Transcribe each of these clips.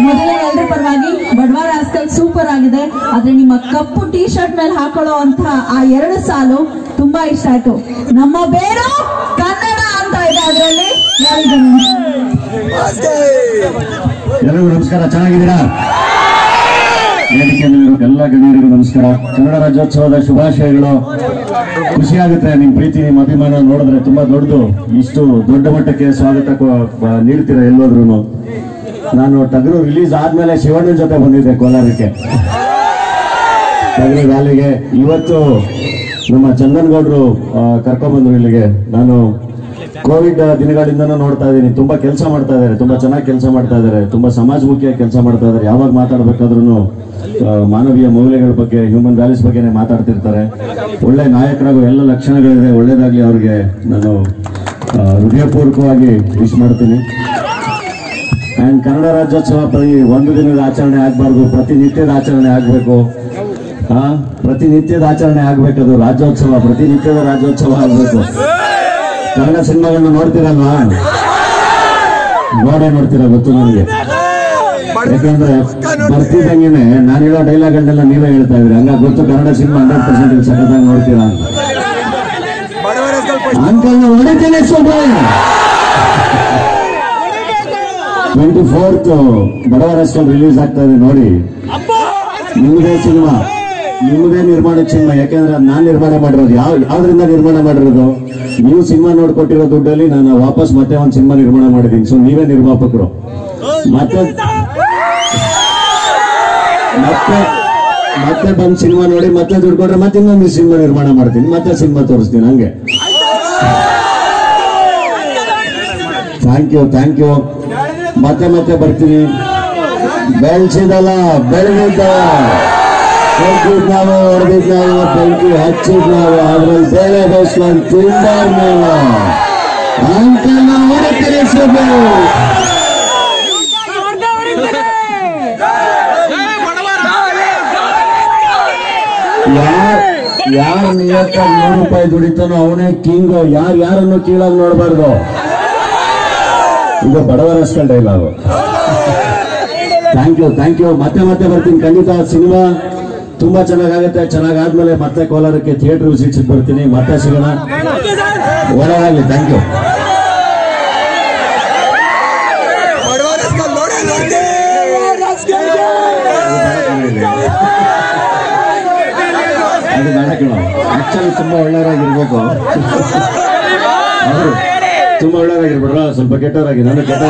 ಮೊದಲನೇ ಎಲ್ಲರ ಪರವಾಗಿ ಬಡವಾರ ಆಸ್ಕಲ್ ಸೂಪರ್ ಆಗಿದೆ ಆದ್ರೆ ನಿಮ್ಮ ಕಪ್ಪು ಟಿ ಶರ್ಟ್ ಮೇಲೆ ಹಾಕೊಳ್ಳೋ ಅಂತ ಆ ಎರಡು ಸಾಲು ತುಂಬಾ ಇಷ್ಟ ಆಯ್ತು ನಮ್ಮ ಬೇರು ಕನ್ನಡ ಅಂತ ಇದೆ ಅದರಲ್ಲಿ ಎಲ್ಲರಿಗೂ ನಮಸ್ಕಾರ ಚೆನ್ನಾಗಿದ್ದೀರಾ ವೇದಿಕೆ ಮೇಲಿರೋ ಎಲ್ಲ ಗಣ್ಯರಿಗೂ ನಮಸ್ಕಾರ ಕನ್ನಡ ರಾಜ್ಯೋತ್ಸವದ ಶುಭಾಶಯಗಳು ಖುಷಿ ಆಗುತ್ತೆ ನಿಮ್ ಪ್ರೀತಿ ನಿಮ್ ಅಭಿಮಾನ ನೋಡಿದ್ರೆ ತುಂಬಾ ದೊಡ್ಡದು ಇಷ್ಟು ದೊಡ್ಡ ಮಟ್ಟಕ್ಕೆ ಸ್ವಾಗತ ಕೊ- ಬ- ನೀಡ್ತೀರಾ ಎಲ್ಲೋದ್ರೂ ನಾನು ಟಗರು ರಿಲೀಸ್ ಆದ್ಮೇಲೆ ಶಿವಣ್ಣನ ಜೊತೆ ಬಂದಿದ್ದೆ ಕೋಲಾರಕ್ಕೆ ಟಗರು ವ್ಯಾಲಿಗೆ ಇವತ್ತು ನಮ್ಮ ಚಂದನ್ ಗೌಡ್ರು ಆ, ಕರ್ಕೊಂಡ್ಬಂದ್ರು ಇಲ್ಲಿಗೆ ನಾನು ಕೋವಿಡ್ ದಿನಗಳಿಂದನೂ ನೋಡ್ತಾ ಇದ್ದೀನಿ ತುಂಬಾ ಕೆಲಸ ಮಾಡ್ತಾ ಇದ್ದಾರೆ ತುಂಬಾ ಚೆನ್ನಾಗಿ ಕೆಲಸ ಮಾಡ್ತಾ ಇದ್ದಾರೆ ತುಂಬಾ ಸಮಾಜಮುಖಿಯಾಗಿ ಕೆಲಸ ಮಾಡ್ತಾ ಇದ್ದಾರೆ ಯಾವಾಗ ಮಾತಾಡ್ಬೇಕಾದ್ರೂ ಮಾನವೀಯ ಮೌಲ್ಯಗಳ ಬಗ್ಗೆ ಹ್ಯೂಮನ್ ವ್ಯಾಲ್ಯೂಸ್ ಬಗ್ಗೆನೇ ಮಾತಾಡ್ತಿರ್ತಾರೆ ಒಳ್ಳೆ ನಾಯಕರಾಗೋ ಎಲ್ಲ ಲಕ್ಷಣಗಳಿದೆ ಒಳ್ಳೇದಾಗ್ಲಿ ಅವ್ರಿಗೆ ನಾನು ಆ, ಹೃದಯಪೂರ್ವಕವಾಗಿ ವಿಶ್ ಮಾಡ್ತೀನಿ ಅಂಡ್ ಕನ್ನಡ ರಾಜ್ಯೋತ್ಸವ ಬರೀ ಒಂದು ದಿನದ ಆಚರಣೆ ಆಗಬಾರ್ದು ಪ್ರತಿನಿತ್ಯದ ಆಚರಣೆ ಆಗಬೇಕು ಹಾ ಪ್ರತಿನಿತ್ಯದ ಆಚರಣೆ ಆಗ್ಬೇಕದು ರಾಜ್ಯೋತ್ಸವ ಪ್ರತಿನಿತ್ಯದ ರಾಜ್ಯೋತ್ಸವ ಆಗ್ಬೇಕು ಕನ್ನಡ ಸಿನಿಮಾಗಳನ್ನ ನೋಡ್ತೀರಲ್ವಾ ನೋಡೇ ನೋಡ್ತೀರಾ ಗೊತ್ತು ನನಗೆ ಯಾಕಂದ್ರೆ ಬರ್ತಿದ್ದಂಗೆನೆ ನಾನು ಹೇಳೋ ಡೈಲಾಗ್ಗಳನ್ನೆಲ್ಲ ನೀವೇ ಹೇಳ್ತಾ ಇದ್ರಿ ಹಂಗ ಗೊತ್ತು ಕನ್ನಡ ಸಿನಿಮಾ ಹಂಡ್ರೆಡ್ ಪರ್ಸೆಂಟ್ ಸಖತ್ತಾಗಿ ನೋಡ್ತೀರಾ ಅಂತ ಅಂಕಲ್ ಹೊಡಿತೇನೆ Subbaiah twenty fourth Badava Rascal release ಆಗ್ತಾ ಇದೆ ನೋಡಿ ನಿಮ್ಮದೇ ಸಿನಿಮಾ ನಿಮ್ಮದೇ ನಿರ್ಮಾಣದ ಸಿನಿಮಾ ಯಾಕಂದ್ರೆ ಅದ್ ನಾನ್ ನಿರ್ಮಾಣ ಮಾಡಿರೋದು ಯಾವ ಯಾವ್ದ್ರಿಂದ ನಿರ್ಮಾಣ ಮಾಡಿರೋದು ನೀವು ಸಿನಿಮಾ ನೋಡ್ಕೊಟ್ಟಿರೋ ದುಡ್ಡಲ್ಲಿ ನಾನು ವಾಪಸ್ ಮತ್ತೆ ಒಂದು ಸಿನಿಮಾ ನಿರ್ಮಾಣ ಮಾಡಿದ್ದೀನಿ ಸೊ ನೀವೇ ನಿರ್ಮಾಪಕರು ಮತ್ತೆ ಮತ್ತೆ ಮತ್ತೆ ಬಂದ್ ಸಿನಿಮಾ ನೋಡಿ ಮತ್ತೆ ದುಡ್ಡು ಕೊಟ್ರೆ ಮತ್ತೆ ಇನ್ನೊಂದು ಸಿನಿಮಾ ನಿರ್ಮಾಣ ಮಾಡ್ತೀನಿ ಮತ್ತೆ ಸಿನಿಮಾ ತೋರಿಸ್ತೀನಿ ಹಂಗೆ ಥ್ಯಾಂಕ್ ಯು ಥ್ಯಾಂಕ್ ಯು ಮತ್ತೆ ಮತ್ತೆ ಬರ್ತೀನಿ ಬೆಳೆಸಿದಲ್ಲ ಬೆಳೆದಿದ್ದ ಕೊಟ್ಟಿದ್ ನಾವು ಹೊಡೆದಿದ್ ನಾವು ಬೆಂಕಿ ಹಚ್ಚಿದ್ ನಾವು ಅದ್ರಲ್ಲಿ ಬೇಳೆ ಬೇಯಿಸ್ಕೊಂಡು ತಿಂದವ್ರು ನೀವು ಅಂಕಲ್ ಹೊಡಿತೀರಿ ಸುಬ್ಬು ಯಾರ್ ಯಾರ ನಿಯತ್ತ ನೂರು ರೂಪಾಯಿ ದುಡಿತಾನೋ ಅವನೇ ಕಿಂಗ್ ಯಾರು ಯಾರನ್ನು ಕೀಳಾಗಿ ನೋಡಬಾರ್ದು ಇದು Badava Rascal dialogue thank you thank you ಮತ್ತೆ ಮತ್ತೆ ಬರ್ತೀನಿ ಖಂಡಿತ ಸಿನಿಮಾ ತುಂಬಾ ಚೆನ್ನಾಗಾಗುತ್ತೆ ಚೆನ್ನಾಗಾದ್ಮೇಲೆ ಮತ್ತೆ ಕೋಲಾರಕ್ಕೆ ಥಿಯೇಟರ್ ವಿಸಿಟ್ ಬರ್ತೀನಿ ಮತ್ತೆ ಸಿಗೋಣ ಒಳ್ಳೆದಾಗ್ಲಿ ಥ್ಯಾಂಕ್ ಯು ಅದು ಬೇಡ ಕೇಳೋ ಆಕ್ಚುಲಿ ತುಂಬಾ ಒಳ್ಳೆಯವರಾಗಿರ್ಬೇಕು ಅವರು ತುಂಬಾ ಒಳ್ಳೆಯವರಾಗಿರ್ಬೇಡ ಸ್ವಲ್ಪ ಕೆಟ್ಟವರಾಗಿ ನಾನು ಕೆಟ್ಟ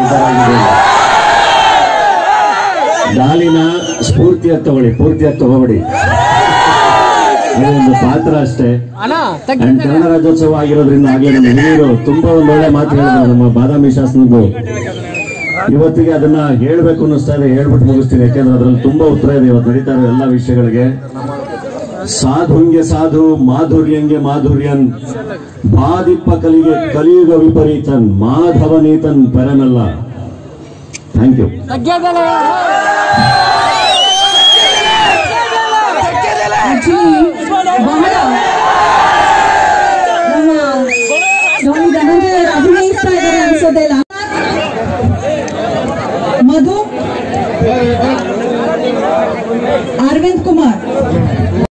ಗಾಲಿನ ಸ್ಫೂರ್ತಿಯಾಗಿ ತಗೊಳ್ಳಿ ಪೂರ್ತಿಯಾಗಿ ತಗೋಬೇಡಿ ಅದು ಒಂದು ಪಾತ್ರ ಅಷ್ಟೇ ಅಂಡ್ ಕನ್ನಡ ರಾಜ್ಯೋತ್ಸವ ಆಗಿರೋದ್ರಿಂದ ಆಗ್ಲೇ ನಮ್ಮ ಹಿರಿಯರು ತುಂಬಾ ಒಂದು ಒಳ್ಳೆ ಮಾತು ಹೇಳಿದ್ರು ನಮ್ಮ ಬಾದಾಮಿ ಶಾಸನದ್ದು ಇವತ್ತಿಗೆ ಅದನ್ನ ಹೇಳ್ಬೇಕು ಅನ್ನಿಸ್ತಾ ಇದೆ ಹೇಳ್ಬಿಟ್ಟು ಮುಗಿಸ್ತೀನಿ ಯಾಕೆಂದ್ರೆ ಅದ್ರಲ್ಲಿ ತುಂಬಾ ಉತ್ತರ ಇದೆ ಇವತ್ತು ನಡೀತಾ ಇರೋ ಎಲ್ಲ ವಿಷಯಗಳಿಗೆ ಸಾಧುಂಗೆ ಸಾಧು ಮಾಧುರ್ಯಂಗೆ ಮಾಧುರ್ಯನ್ ಬಾದಿಪ್ಪ ಕಲಿಗೆ ಕಲಿಯುಗ ವಿಪರೀತನ್ ಮಾಧವನೀತನ್ ಪರನಲ್ಲ ಥ್ಯಾಂಕ್ ಯು ಆಕ್ಚುಲಿ ಬಹಳ ನಮ್ಮ ಡಾಕ್ಟರ್ ಧನಂಜಯ ಅಭಿನಯಿಸ್ತಾ ಇದ್ದಾರೆ ಅನ್ಸೋದೇ ಇಲ್ಲ ಮಧು ಅರವಿಂದ್ ಕುಮಾರ್